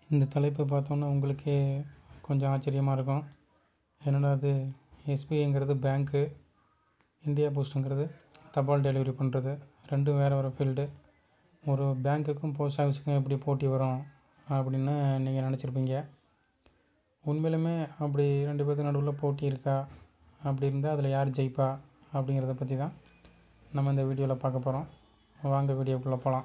இந்த தலைப்பை பார்த்தோன்னா உங்களுக்கே கொஞ்சம் ஆச்சரியமாக இருக்கும் என்னடா அது எஸ்பிஐங்கிறது பேங்க்கு இந்தியா போஸ்ட்டுங்கிறது தபால் டெலிவரி பண்ணுறது ரெண்டும் வேறு வேறு ஃபீல்டு ஒரு பேங்க்குக்கும் போஸ்ட் ஆஃபீஸுக்கும் எப்படி போட்டி வரும் அப்படின்னு நீங்கள் நினச்சிருப்பீங்க உண்மையிலுமே அப்படி ரெண்டு பேர்த்துக்கு நடுவில் போட்டி இருக்கா அப்படி இருந்தால் அதில் யார் ஜெயிப்பா அப்படிங்கிறத பற்றி தான் நம்ம இந்த வீடியோவில் பார்க்க போகிறோம் வாங்க வீடியோக்குள்ளே போகலாம்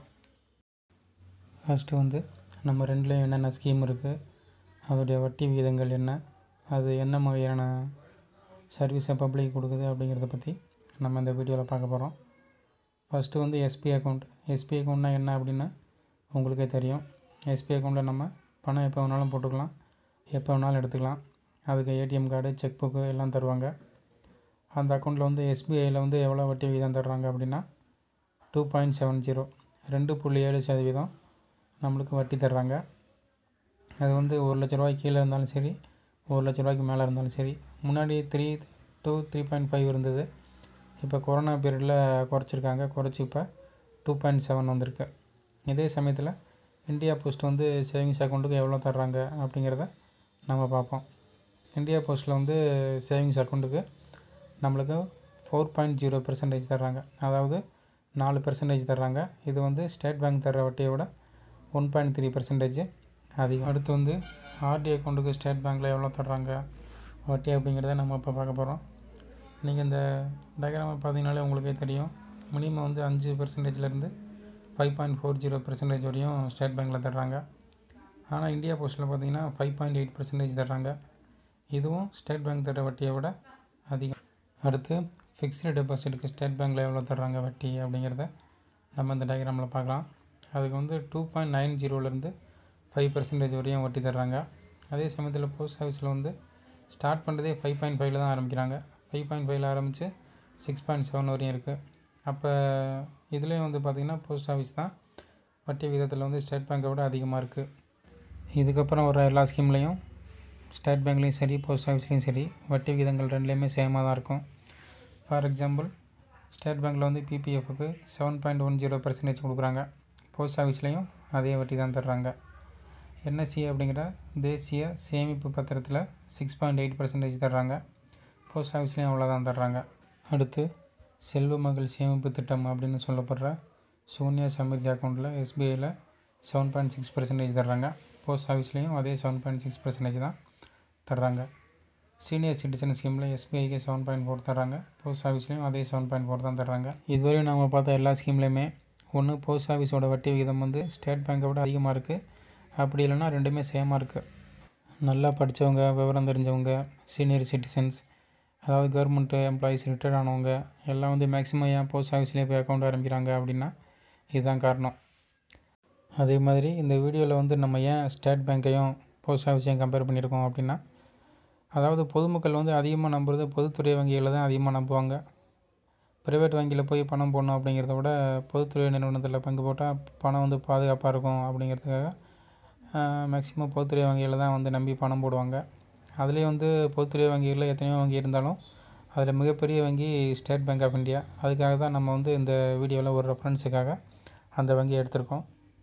ஃபஸ்ட்டு வந்து நம்ம ரெண்டுலேயும் என்னென்ன ஸ்கீம் இருக்குது அதோடைய வட்டி விகிதங்கள் என்ன அது என்ன வகையான சர்வீஸை பப்ளிக் கொடுக்குது அப்படிங்கிறத பற்றி நம்ம இந்த வீடியோவில் பார்க்க போகிறோம் ஃபஸ்ட்டு வந்து எஸ்பி அக்கௌண்ட் எஸ்பி அக்கௌண்ட்னா என்ன அப்படின்னா உங்களுக்கே தெரியும் எஸ்பி அக்கௌண்ட்டில் நம்ம பணம் எப்போ வேணாலும் போட்டுக்கலாம் எப்போ வேணாலும் எடுத்துக்கலாம் அதுக்கு ஏடிஎம் கார்டு செக் புக்கு எல்லாம் தருவாங்க அந்த அக்கௌண்ட்டில் வந்து எஸ்பிஐயில் வந்து எவ்வளோ வட்டி விகிதம் தர்றாங்க அப்படின்னா டூ பாயிண்ட் செவன் ஜீரோ ரெண்டு புள்ளி ஏழு சதவீதம் நம்மளுக்கு வட்டி தர்றாங்க அது வந்து ஒரு லட்ச ரூபாய்க்கு கீழே இருந்தாலும் சரி ஒரு லட்ச ரூபாய்க்கு மேலே இருந்தாலும் சரி முன்னாடி three two three point five இருந்தது இப்போ கொரோனா பீரியடில் குறைச்சிருக்காங்க குறைச்சி இப்போ டூ பாயிண்ட் செவன் வந்திருக்கு இதே சமயத்தில் இந்தியா போஸ்ட் வந்து சேவிங்ஸ் அக்கௌண்ட்டுக்கு எவ்வளோ தர்றாங்க அப்படிங்கிறத நம்ம பார்ப்போம் இந்தியா போஸ்ட்டில் வந்து சேவிங்ஸ் அக்கௌண்ட்டுக்கு நம்மளுக்கு ஃபோர் பாயிண்ட் ஜீரோ பெர்சன்டேஜ் தர்றாங்க அதாவது நாலு பெர்சன்டேஜ் தர்றாங்க இது வந்து ஸ்டேட் பேங்க் தர்ற வட்டியை விட ஒன் பாயிண்ட் த்ரீ பெர்சன்டேஜ் அதிகம் அடுத்து வந்து ஆர்டி அக்கௌண்ட்டுக்கு ஸ்டேட் பேங்க்கில் எவ்வளோ தர்றாங்க வட்டி அப்படிங்கிறத நம்ம இப்போ பார்க்க போகிறோம் நீங்கள் இந்த டயக்ராமை பார்த்தீங்கனாலே உங்களுக்கே தெரியும் மினிமம் வந்து அஞ்சு பெர்சன்டேஜ்லேருந்து five point four zero percentage வரையும் ஸ்டேட் பேங்க்கில் தர்றாங்க ஆனால் இந்தியா போஸ்ட்டில் பார்த்தீங்கன்னா ஃபைவ் பாயிண்ட் எயிட் பெர்சன்டேஜ் தர்றாங்க இதுவும் ஸ்டேட் பேங்க் தர வட்டியை விட அதிகம் அடுத்து ஃபிக்ஸ்டு டெபாசிட்டுக்கு ஸ்டேட் பேங்க்கில் எவ்வளோ தர்றாங்க வட்டி அப்படிங்கிறத நம்ம இந்த டயக்ராமில் பார்க்கலாம் அதுக்கு வந்து டூ பாயிண்ட் நைன் ஜீரோலேருந்து ஃபைவ் பர்சன்டேஜ் வரையும் வட்டி தர்றாங்க அதே சமயத்தில் போஸ்ட் ஆஃபீஸில் வந்து ஸ்டார்ட் பண்ணுறதே ஃபைவ் பாயிண்ட் ஃபைவ்ல தான் ஆரம்பிக்கிறாங்க ஃபைவ் பாயிண்ட் ஃபைவ்ல ஆரம்பித்து சிக்ஸ் பாயிண்ட் செவன் வரையும் இருக்குது அப்போ இதுலேயும் வந்து பார்த்திங்கன்னா போஸ்ட் ஆஃபீஸ் தான் வட்டி விகிதத்தில் வந்து ஸ்டேட் பேங்க்கை விட அதிகமாக இருக்குது இதுக்கப்புறம் வர எல்லா ஸ்கீம்லேயும் ஸ்டேட் பேங்க்லேயும் சரி போஸ்ட் ஆஃபீஸ்லேயும் சரி வட்டி விகிதங்கள் ரெண்டுலேயுமே சேமாக தான் இருக்கும் ஃபார் எக்ஸாம்பிள் ஸ்டேட் பேங்க்கில் வந்து பிபிஎஃப்க்கு seven point one zero percentage கொடுக்குறாங்க போஸ்ட் ஆஃபீஸ்லேயும் அதே வட்டி தான் தர்றாங்க என்எஸ்சி அப்படிங்கிற தேசிய சேமிப்பு பத்திரத்தில் சிக்ஸ் பாயிண்ட் எயிட் பர்சன்டேஜ் தர்றாங்க போஸ்ட் ஆஃபீஸ்லேயும் அவ்வளோதான் தர்றாங்க அடுத்து செல்வ மகள் சேமிப்பு திட்டம் அப்படின்னு சொல்லப்படுற சூன்யா சமிர்தி அக்கௌண்ட்டில் எஸ்பிஐயில் செவன் பாயிண்ட் சிக்ஸ் பர்சன்டேஜ் தர்றாங்க போஸ்ட் ஆஃபீஸ்லேயும் அதே செவன் பாயிண்ட் சிக்ஸ் பர்சன்டேஜ் தான் தர்றாங்க சீனியர் சிட்டிசன் ஸ்கீமில் எஸ்பிஐக்கு செவன் பாயிண்ட் ஃபோர் தர்றாங்க போஸ்ட் ஆஃபீஸ்லேயும் அதே செவன் பாயிண்ட் ஃபோர் தான் தர்றாங்க இதுவரையும் நம்ம பார்த்த எல்லா ஸ்கீம்லேயுமே ஒன்று போஸ்ட் ஆஃபீஸோட வட்டி விகிதம் வந்து ஸ்டேட் பேங்க்கை விட அதிகமாக இருக்குது அப்படி இல்லைன்னா ரெண்டுமே சேமாக இருக்குது நல்லா படித்தவங்க விவரம் தெரிஞ்சவங்க சீனியர் சிட்டிசன்ஸ் அதாவது கவர்மெண்ட்டு எம்ப்ளாயீஸ் ரிட்டையர்ட் ஆனவங்க எல்லாம் வந்து மேக்ஸிமம் ஏன் போஸ்ட் ஆஃபீஸ்லேயே போய் அக்கௌண்ட் ஆரம்பிக்கிறாங்க அப்படின்னா இதுதான் காரணம் அதே மாதிரி இந்த வீடியோவில் வந்து நம்ம ஏன் ஸ்டேட் பேங்க்கையும் போஸ்ட் ஆஃபீஸையும் கம்பேர் பண்ணியிருக்கோம் அப்படின்னா அதாவது பொதுமக்கள் வந்து அதிகமாக நம்புறது பொதுத்துறை வங்கிகளை தான் அதிகமாக நம்புவாங்க ப்ரைவேட் வங்கியில் போய் பணம் போடணும் அப்படிங்கிறத விட பொதுத்துறை நிறுவனத்தில் பங்கு போட்டால் பணம் வந்து பாதுகாப்பாக இருக்கும் அப்படிங்கிறதுக்காக மேக்ஸிமம் பொதுத்துறை வங்கியில் தான் வந்து நம்பி பணம் போடுவாங்க அதுலேயும் வந்து பொதுத்துறை வங்கிகளில் எத்தனையோ வங்கி இருந்தாலும் அதில் மிகப்பெரிய வங்கி ஸ்டேட் பேங்க் ஆஃப் இந்தியா அதுக்காக தான் நம்ம வந்து இந்த வீடியோவில் ஒரு ரெஃபரன்ஸுக்காக அந்த வங்கியை எடுத்திருக்கோம்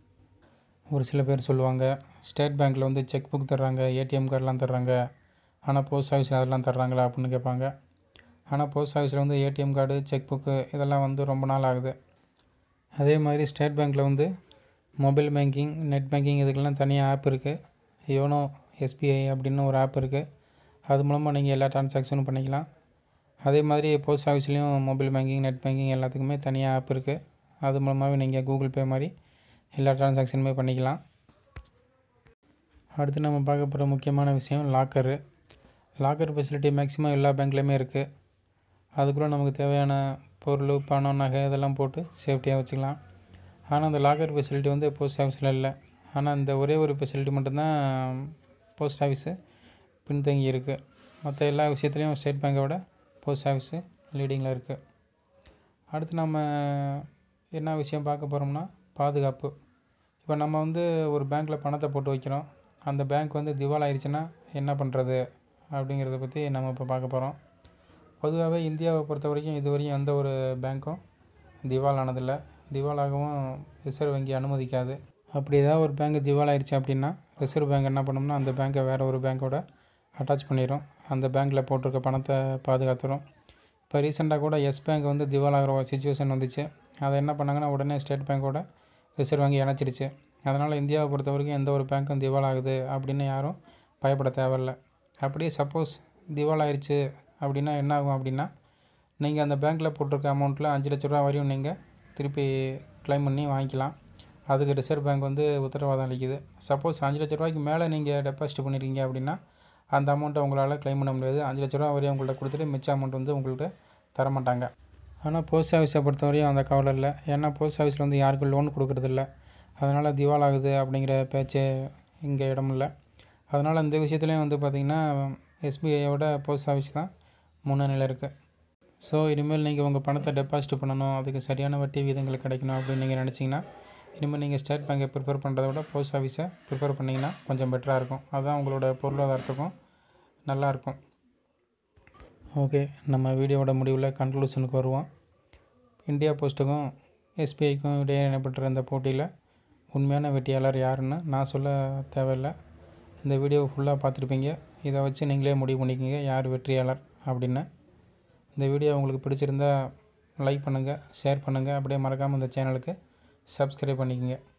ஒரு சில பேர் சொல்லுவாங்க ஸ்டேட் பேங்க்கில் வந்து செக் புக் தர்றாங்க ஏடிஎம் கார்டெலாம் தர்றாங்க ஆனால் போஸ்ட் ஆஃபீஸில் அதெல்லாம் தர்றாங்களா அப்படின்னு கேட்பாங்க ஆனால் போஸ்ட் ஆஃபீஸில் வந்து ஏடிஎம் கார்டு செக் புக்கு இதெல்லாம் வந்து ரொம்ப நாள் ஆகுது அதே மாதிரி ஸ்டேட் பேங்க்கில் வந்து மொபைல் பேங்கிங் நெட் பேங்கிங் இதுக்கெல்லாம் தனியாக ஆப் இருக்குது யோனோ எஸ்பிஐ அப்படின்னு ஒரு ஆப் இருக்குது அது மூலமாக நீங்கள் எல்லா ட்ரான்சாக்ஷனும் பண்ணிக்கலாம் அதே மாதிரி போஸ்ட் ஆஃபீஸ்லேயும் மொபைல் பேங்கிங் நெட் பேங்கிங் எல்லாத்துக்குமே தனியாக ஆப் இருக்குது அது மூலமாகவே நீங்கள் கூகுள் பே மாதிரி எல்லா ட்ரான்சாக்ஷனுமே பண்ணிக்கலாம் அடுத்து நம்ம பார்க்க போகிற முக்கியமான விஷயம் லாக்கரு லாக்கர் ஃபெசிலிட்டி மேக்ஸிமம் எல்லா பேங்க்லேயுமே இருக்குது அதுக்குள்ளே நமக்கு தேவையான பொருள் பணம் நகை இதெல்லாம் போட்டு சேஃப்டியாக வச்சுக்கலாம் ஆனால் அந்த லாக்கர் ஃபெசிலிட்டி வந்து போஸ்ட் ஆஃபீஸில் இல்லை ஆனால் இந்த ஒரே ஒரு ஃபெசிலிட்டி மட்டும்தான் போஸ்ட் ஆஃபீஸு பின்தங்கி இருக்குது மற்ற எல்லா விஷயத்துலையும் ஸ்டேட் பேங்கை விட போஸ்ட் ஆஃபீஸு லீடிங்கில் இருக்குது அடுத்து நம்ம என்ன விஷயம் பார்க்க போகிறோம்னா பாதுகாப்பு இப்போ நம்ம வந்து ஒரு பேங்க்கில் பணத்தை போட்டு வைக்கிறோம் அந்த பேங்க் வந்து திவால் ஆயிடுச்சுன்னா என்ன பண்ணுறது அப்படிங்கிறத பற்றி நம்ம இப்போ பார்க்க போகிறோம் பொதுவாகவே இந்தியாவை பொறுத்த வரைக்கும் இது வரையும் எந்த ஒரு பேங்க்கும் திவால் ஆனதில்லை திவாலாகவும் ரிசர்வ் வங்கி அனுமதிக்காது அப்படி ஏதாவது ஒரு பேங்க் திவாலாயிருச்சு அப்படின்னா ரிசர்வ் பேங்க் என்ன பண்ணும்னா அந்த பேங்க்கை வேறு ஒரு பேங்க்கோட அட்டாச் பண்ணிடும் அந்த பேங்க்கில் போட்டிருக்க பணத்தை பாதுகாத்துரும் இப்போ ரீசெண்டாக கூட எஸ் பேங்க் வந்து திவாலாகிற ஒரு சுச்சுவேஷன் வந்துச்சு அதை என்ன பண்ணாங்கன்னா உடனே ஸ்டேட் பேங்க்கோட ரிசர்வ் வங்கி இணைச்சிருச்சு அதனால் இந்தியாவை பொறுத்த வரைக்கும் எந்த ஒரு பேங்க்கும் திவாலாகுது அப்படின்னு யாரும் பயப்பட தேவையில்ல அப்படியே சப்போஸ் திவாலாயிருச்சு அப்படின்னா என்ன ஆகும் அப்படின்னா நீங்கள் அந்த பேங்க்கில் போட்டிருக்க அமௌண்ட்டில் அஞ்சு லட்ச ரூபா வரையும் நீங்கள் திருப்பி க்ளைம் பண்ணி வாங்கிக்கலாம் அதுக்கு ரிசர்வ் பேங்க் வந்து உத்தரவாதம் அளிக்குது சப்போஸ் அஞ்சு லட்ச ரூபாய்க்கு மேலே நீங்கள் டெபாசிட் பண்ணியிருக்கீங்க அப்படின்னா அந்த அமௌண்ட்டை உங்களால் க்ளைம் பண்ண முடியாது அஞ்சு லட்ச ரூபா வரையும் உங்கள்கிட்ட கொடுத்துட்டு மிச்ச அமௌண்ட் வந்து உங்கள்கிட்ட தர மாட்டாங்க ஆனால் போஸ்ட் ஆஃபீஸை பொறுத்த வரையும் அந்த கவலை இல்லை ஏன்னா போஸ்ட் ஆஃபீஸில் வந்து யாருக்கும் லோன் கொடுக்குறதில்ல அதனால் திவால் ஆகுது அப்படிங்கிற பேச்சே இங்கே இடம் இல்லை அதனால் இந்த விஷயத்துலையும் வந்து பார்த்திங்கன்னா எஸ்பிஐயோட போஸ்ட் ஆஃபீஸ் தான் முன்னணியில் இருக்குது ஸோ இனிமேல் நீங்கள் உங்கள் பணத்தை டெபாசிட் பண்ணணும் அதுக்கு சரியான வட்டி விகிதங்கள் கிடைக்கணும் அப்படின்னு நீங்கள் நினச்சிங்கன்னா இனிமேல் நீங்கள் ஸ்டேட் பேங்கை ப்ரிஃபர் பண்ணுறத விட போஸ்ட் ஆஃபீஸை ப்ரிஃபர் பண்ணிங்கன்னா கொஞ்சம் பெட்டராக இருக்கும் அதுதான் உங்களோட பொருளாதாரத்துக்கும் நல்லாயிருக்கும் ஓகே நம்ம வீடியோவோட முடிவில் கன்க்ளூஷனுக்கு வருவோம் இந்தியா போஸ்ட்டுக்கும் எஸ்பிஐக்கும் இடையே நடைபெற்ற இந்த போட்டியில் உண்மையான வெற்றியாளர் யாருன்னு நான் சொல்ல தேவையில்லை இந்த வீடியோ ஃபுல்லாக பார்த்துருப்பீங்க இதை வச்சு நீங்களே முடிவு பண்ணிக்கோங்க யார் வெற்றியாளர் அப்படின்னு இந்த வீடியோ உங்களுக்கு பிடிச்சிருந்தா லைக் பண்ணுங்கள் ஷேர் பண்ணுங்கள் அப்படியே மறக்காமல் இந்த சேனலுக்கு சப்ஸ்கிரைப் பண்ணிக்கோங்க